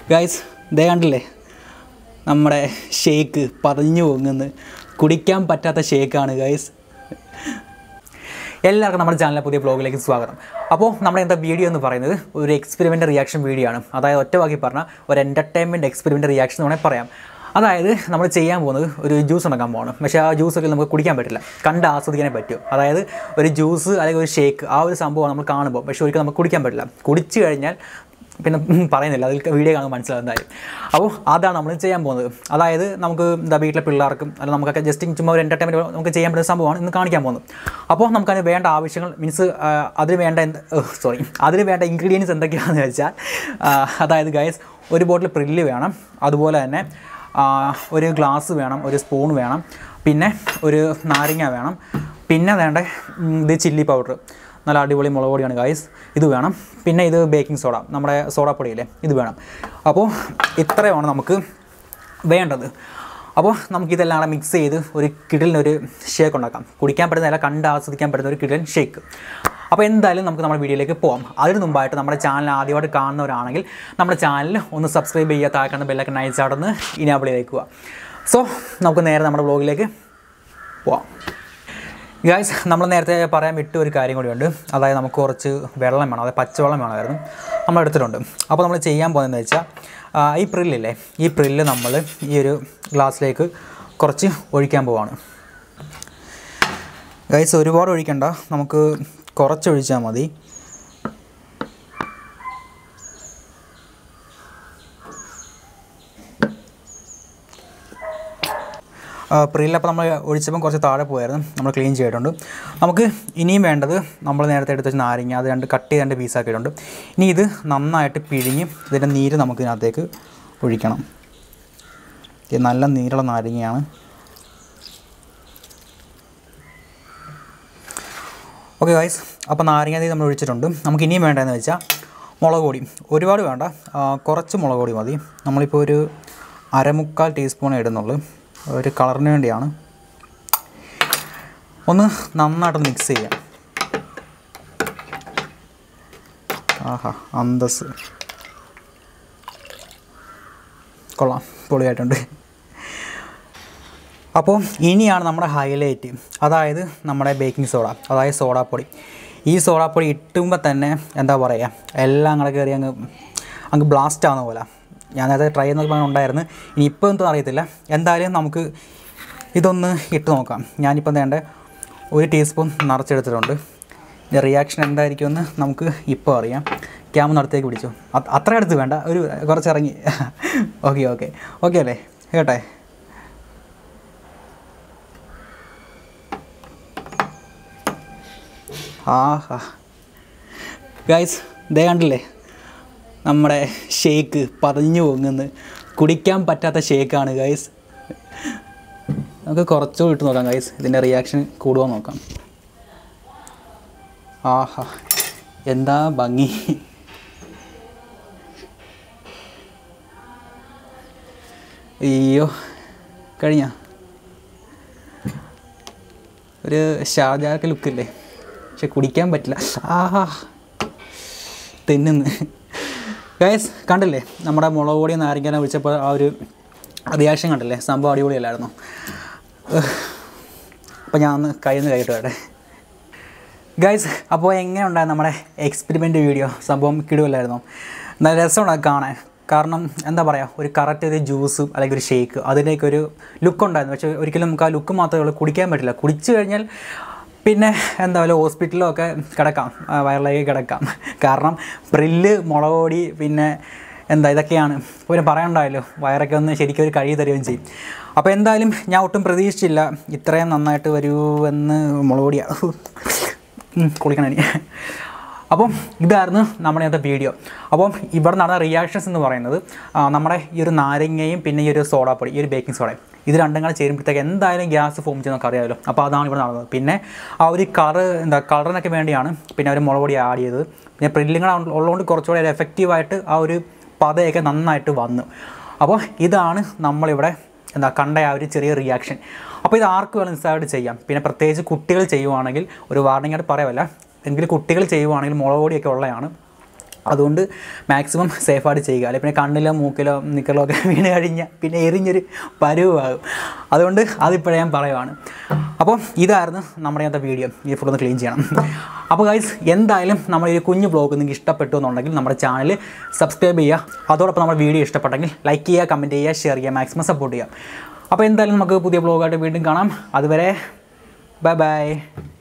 guys ദേ കണ്ടില്ലേ നമ്മുടെ shake പതഞ്ഞു പൊങ്ങുന്നു കുടിക്കാൻ പറ്റാത്ത ഷേക്കാണ് ഗൈസ് എല്ലാവർക്കും നമ്മുടെ ചാനലിലെ പുതിയ ബ്ലോഗിലേക്ക് സ്വാഗതം അപ്പോൾ നമ്മുടെ എന്താ വീഡിയോ എന്ന് പറയുന്നത് ഒരു എക്സ്പെരിമെൻ്റ് റിയാക്ഷൻ വീഡിയോ ആണ് അതായത് ഒറ്റ വാക്കി പറഞ്ഞാൽ ഒരു എൻ്റർടൈൻമെൻറ്റ് എക്സ്പെരിമെൻ്റ് റിയാക്ഷൻ എന്ന് വേണമെങ്കിൽ പറയാം അതായത് നമ്മൾ ചെയ്യാൻ പോകുന്നത് ഒരു ജ്യൂസ് ഉണ്ടാക്കാൻ പോകണം പക്ഷേ ആ ജ്യൂസൊക്കെ നമുക്ക് കുടിക്കാൻ പറ്റില്ല കണ്ട് ആസ്വദിക്കാനേ പറ്റും അതായത് ഒരു ജ്യൂസ് അല്ലെങ്കിൽ ഒരു ഷേക്ക് ആ ഒരു സംഭവം നമ്മൾ കാണുമ്പോൾ പക്ഷേ ഒരിക്കലും നമുക്ക് കുടിക്കാൻ പറ്റില്ല കുടിച്ചു കഴിഞ്ഞാൽ പിന്നെ ഉം പറയുന്നില്ല അതിൽ വീഡിയോ കാണുമ്പോൾ മനസ്സിലാവുന്നതായി അപ്പോൾ അതാണ് നമ്മൾ ചെയ്യാൻ പോകുന്നത് അതായത് നമുക്ക് എന്താ വീട്ടിലെ പിള്ളേർക്കും അല്ലെങ്കിൽ നമുക്കൊക്കെ ജസ്റ്റ് ചുമ്മാ ഒരു എൻ്റർടൈൻമെൻറ്റ് നമുക്ക് ചെയ്യാൻ പറ്റുന്ന സംഭവമാണ് ഇന്ന് കാണിക്കാൻ പോകുന്നത് അപ്പോൾ നമുക്കതിന് വേണ്ട ആവശ്യങ്ങൾ മീൻസ് അതിന് വേണ്ട എന്ത് സോറി അതിന് വേണ്ട ഇൻഗ്രീഡിയൻസ് എന്തൊക്കെയാണെന്ന് വെച്ചാൽ ആ, അതായത് ഗൈസ് ഒരു ബോട്ടിൽ പ്രില്ല് വേണം അതുപോലെ തന്നെ ആ, ഒരു ഗ്ലാസ് വേണം ഒരു സ്പൂൺ വേണം പിന്നെ ഒരു നാരങ്ങ വേണം പിന്നെ വേണ്ട ഉം, ഇത് ചില്ലി പൗഡർ നല്ല അടിപൊളി മുളക് പൊടിയാണ് ഗായ്സ് ഇത് വേണം പിന്നെ ഇത് ബേക്കിംഗ് സോഡ നമ്മുടെ സോഡാപ്പൊടിയില്ലേ ഇത് വേണം അപ്പോൾ ഇത്രയുമാണ് നമുക്ക് വേണ്ടത് അപ്പോൾ നമുക്കിതെല്ലാം കൂടെ മിക്സ് ചെയ്ത് ഒരു കിടലിനൊരു ഷേക്ക് ഉണ്ടാക്കാം കുടിക്കാൻ പറ്റുന്ന അല്ല കണ്ട് ആസ്വദിക്കാൻ പറ്റുന്ന ഒരു കിടലൻ ഷേക്ക് അപ്പോൾ എന്തായാലും നമുക്ക് നമ്മുടെ വീഡിയോയിലേക്ക് പോകാം അതിന് മുമ്പായിട്ട് നമ്മുടെ ചാനൽ ആദ്യമായിട്ട് കാണുന്നവരാണെങ്കിൽ നമ്മുടെ ചാനൽ ഒന്ന് സബ്സ്ക്രൈബ് ചെയ്യുക താഴെ കാണുന്ന ബെല്ലൊക്കെ നയിച്ചാടന്ന് ഇനാബിൾ ചെയ്തേക്കുക സോ നമുക്ക് നേരെ നമ്മുടെ ബ്ലോഗിലേക്ക് പോവാം ഗായ്സ് നമ്മൾ നേരത്തെ പറയാൻ വിട്ട ഒരു കാര്യം കൂടിയുണ്ട് അതായത് നമുക്ക് കുറച്ച് വെള്ളം വേണം അതായത് പച്ചവെള്ളം വേണമായിരുന്നു നമ്മൾ എടുത്തിട്ടുണ്ട് അപ്പോൾ നമ്മൾ ചെയ്യാൻ പോകുന്നതെന്ന് വെച്ചാൽ ആ, ഈ പ്രില്ലില്ലേ ഈ പ്രില്ല് നമ്മൾ ഈ ഒരു ഗ്ലാസ്സിലേക്ക് കുറച്ച് ഒഴിക്കാൻ പോവാണ് ഗൈസ് ഒരുപാട് ഒഴിക്കണ്ട നമുക്ക് കുറച്ച് ഒഴിച്ചാൽ മതി പ്രില്ലപ്പോൾ നമ്മൾ ഒഴിച്ചപ്പം കുറച്ച് താഴെ പോയായിരുന്നു നമ്മൾ ക്ലീൻ ചെയ്തിട്ടുണ്ട് നമുക്ക് ഇനിയും വേണ്ടത് നമ്മൾ നേരത്തെ എടുത്ത നാരങ്ങ അത് രണ്ട് കട്ട് ചെയ്ത് രണ്ട് പീസാക്കിയിട്ടുണ്ട് ഇനി ഇത് നന്നായിട്ട് പിഴിഞ്ഞ് ഇതിൻ്റെ നീര് നമുക്ക് ഇതിനകത്തേക്ക് ഒഴിക്കണം ഇത് നല്ല നീരുള്ള നാരങ്ങയാണ് ഓക്കെ ഗൈസ് അപ്പോൾ നാരങ്ങ നീര് നമ്മൾ ഒഴിച്ചിട്ടുണ്ട് നമുക്ക് ഇനിയും വേണ്ടതെന്ന് വെച്ചാൽ മുളക് പൊടി ഒരുപാട് വേണ്ട ആ, കുറച്ച് മുളക് പൊടി മതി നമ്മളിപ്പോൾ ഒരു അരമുക്കാൽ ടീസ്പൂൺ ഇടുന്നുള്ളൂ ഒരു കളറിന് വേണ്ടിയാണ് ഒന്ന് നന്നായിട്ട് മിക്സ് ചെയ്യാം ആഹാ അന്തസ് കൊള്ളാം പൊളിയായിട്ടുണ്ട് അപ്പോൾ ഇനിയാണ് നമ്മുടെ ഹൈലൈറ്റ് അതായത് നമ്മുടെ ബേക്കിംഗ് സോഡ അതായത് സോഡാപ്പൊടി ഈ സോഡാപ്പൊടി ഇട്ടുമ്പോൾ തന്നെ എന്താ പറയുക എല്ലാം അങ്ങോട്ട് കയറി അങ്ങ് അങ്ങ് ബ്ലാസ്റ്റ് ആവുന്ന പോലെ ഞാൻ നേരത്തെ ട്രൈ ചെയ്യുന്ന പറഞ്ഞ ഉണ്ടായിരുന്നു ഇനി ഇപ്പോൾ എന്തും അറിയത്തില്ല എന്തായാലും നമുക്ക് ഇതൊന്ന് ഇട്ട് നോക്കാം ഞാനിപ്പോൾ വേണ്ട ഒരു ടീസ്പൂൺ നിറച്ചെടുത്തിട്ടുണ്ട് ഇതിൻ്റെ റിയാക്ഷൻ എന്തായിരിക്കുമെന്ന് നമുക്ക് ഇപ്പോൾ അറിയാം ക്യാമ നടത്തേക്ക് പിടിച്ചു അത് അത്ര അടുത്ത് വേണ്ട ഒരു കുറച്ച് ഇറങ്ങി ഓക്കെ ഓക്കെ ഓക്കെ അല്ലേ കേട്ടെ ആഹാ ഗൈസ് ദേ കണ്ടില്ലേ നമ്മുടെ ഷേക്ക് പതഞ്ഞു പൊങ്ങുന്നു കുടിക്കാൻ പറ്റാത്ത ഷേക്കാണ് ഗൈസ് നമുക്ക് കുറച്ചുകൂടി ഇട്ട് നോക്കാം ഗൈസ് ഇതിൻ്റെ റിയാക്ഷൻ കൂടുമോ നോക്കാം ആഹാ എന്താ ഭംഗി അയ്യോ കഴിഞ്ഞ ഒരു ഷാജാക്ക് ലുക്കില്ലേ പക്ഷെ കുടിക്കാൻ പറ്റില്ല ആഹാ തിന്നുന്ന് ഗൈസ് കണ്ടില്ലേ നമ്മുടെ മുളക് പൊടി നാരങ്ങ ഒഴിച്ചപ്പോൾ ആ ഒരു റിയാക്ഷൻ കണ്ടില്ലേ സംഭവം അടിപൊളിയല്ലായിരുന്നു അപ്പോൾ ഞാൻ ഒന്ന് കയ്യിൽ നിന്ന് കൈയിട്ട് വേട്ടെ ഗൈസ് അപ്പോൾ എങ്ങനെ ഉണ്ടായിരുന്നു നമ്മുടെ എക്സ്പെരിമെൻ്റ് വീഡിയോ സംഭവം കിടുവല്ലായിരുന്നു നല്ല രസമുണ്ടാകും കാണാൻ കാരണം എന്താ പറയുക ഒരു കറക്റ്റ് ഒരു ജ്യൂസ് അല്ലെങ്കിൽ ഒരു ഷേക്ക് അതിൻ്റെയൊക്കെ ഒരു ലുക്ക് ഉണ്ടായിരുന്നു പക്ഷേ ഒരിക്കലും നമുക്ക് ആ ലുക്ക് മാത്രമേ ഉള്ളൂ കുടിക്കാൻ പറ്റില്ല കുടിച്ചു കഴിഞ്ഞാൽ പിന്നെ എന്താ പറയുക ഹോസ്പിറ്റലിലും ഒക്കെ കിടക്കാം ആ, വയറിലേക്ക് കിടക്കാം കാരണം പ്രില്ല് മുളക് പൊടി പിന്നെ എന്താ ഇതൊക്കെയാണ് പിന്നെ പറയണ്ടായല്ലോ വയറൊക്കെ ഒന്ന് ശരിക്കും ഒരു കഴി തരുകയും ചെയ്യും അപ്പോൾ എന്തായാലും ഞാൻ ഒട്ടും പ്രതീക്ഷിച്ചില്ല ഇത്രയും നന്നായിട്ട് വരുമെന്ന് മുളക് പൊടിയാണ് ഉം, കുളിക്കണം ഇനി അപ്പം ഇതായിരുന്നു നമ്മുടെ ഇന്നത്തെ വീഡിയോ അപ്പം ഇവിടെ നടന്ന റിയാക്ഷൻസ് എന്ന് പറയുന്നത് ആ, നമ്മുടെ ഈ ഒരു നാരങ്ങയും പിന്നെ ഈ ഒരു സോഡാപ്പൊടി ഈ ഒരു ബേക്കിംഗ് സോഡയും ഇത് രണ്ടും കൂടെ ചേരുമ്പോഴത്തേക്ക് എന്തായാലും ഗ്യാസ് ഫോം ചെയ്യുന്ന നമുക്ക് അറിയാമല്ലോ അപ്പോൾ അതാണ് ഇവിടെ നടന്നത് പിന്നെ ആ ഒരു കളർ എന്താ കളറിനൊക്കെ വേണ്ടിയാണ് പിന്നെ ഒരു മുളക് പൊടി ആഡ് ചെയ്തത് പിന്നെ പ്രില്ലിങ്ങൾ ഉള്ളതുകൊണ്ട് കുറച്ചുകൂടെ ഒരു എഫക്റ്റീവായിട്ട് ആ ഒരു പതയൊക്കെ നന്നായിട്ട് വന്നു അപ്പോൾ ഇതാണ് നമ്മളിവിടെ എന്താ കണ്ട ആ ഒരു ചെറിയ റിയാക്ഷൻ അപ്പോൾ ഇത് ആർക്ക് വേണം നിസ്സാരമായിട്ട് ചെയ്യാം പിന്നെ പ്രത്യേകിച്ച് കുട്ടികൾ ചെയ്യുവാണെങ്കിൽ ഒരു വാർണിംഗ് ആയിട്ട് പറയാമല്ല എങ്കിലും കുട്ടികൾ ചെയ്യുവാണെങ്കിൽ മുളക് പൊടിയൊക്കെ ഉള്ളതാണ് അതുകൊണ്ട് മാക്സിമം സേഫായിട്ട് ചെയ്യുക അല്ലെങ്കിൽ പിന്നെ കണ്ണിലോ മൂക്കിലോ നിക്കലോ ഒക്കെ വീണ് കഴിഞ്ഞാൽ പിന്നെ എരിഞ്ഞൊരു പരുവാകും അതുകൊണ്ട് അതിപ്പോഴേ ഞാൻ പറയുവാണ് അപ്പോൾ ഇതായിരുന്നു നമ്മുടെ ഇന്നത്തെ വീഡിയോ ഈ ഫുഡ് ഒന്ന് ക്ലീൻ ചെയ്യണം അപ്പോൾ ഗൈസ് എന്തായാലും നമ്മുടെ ഈ കുഞ്ഞു ബ്ലോഗ് നിങ്ങൾക്ക് ഇഷ്ടപ്പെട്ടു എന്നുണ്ടെങ്കിൽ നമ്മുടെ ചാനൽ സബ്സ്ക്രൈബ് ചെയ്യുക അതോടൊപ്പം നമ്മുടെ വീഡിയോ ഇഷ്ടപ്പെട്ടെങ്കിൽ ലൈക്ക് ചെയ്യുക കമൻറ്റ് ചെയ്യുക ഷെയർ ചെയ്യുക മാക്സിമം സപ്പോർട്ട് ചെയ്യുക അപ്പോൾ എന്തായാലും നമുക്ക് പുതിയ ബ്ലോഗായിട്ട് വീണ്ടും കാണാം അതുവരെ ബൈ ബൈ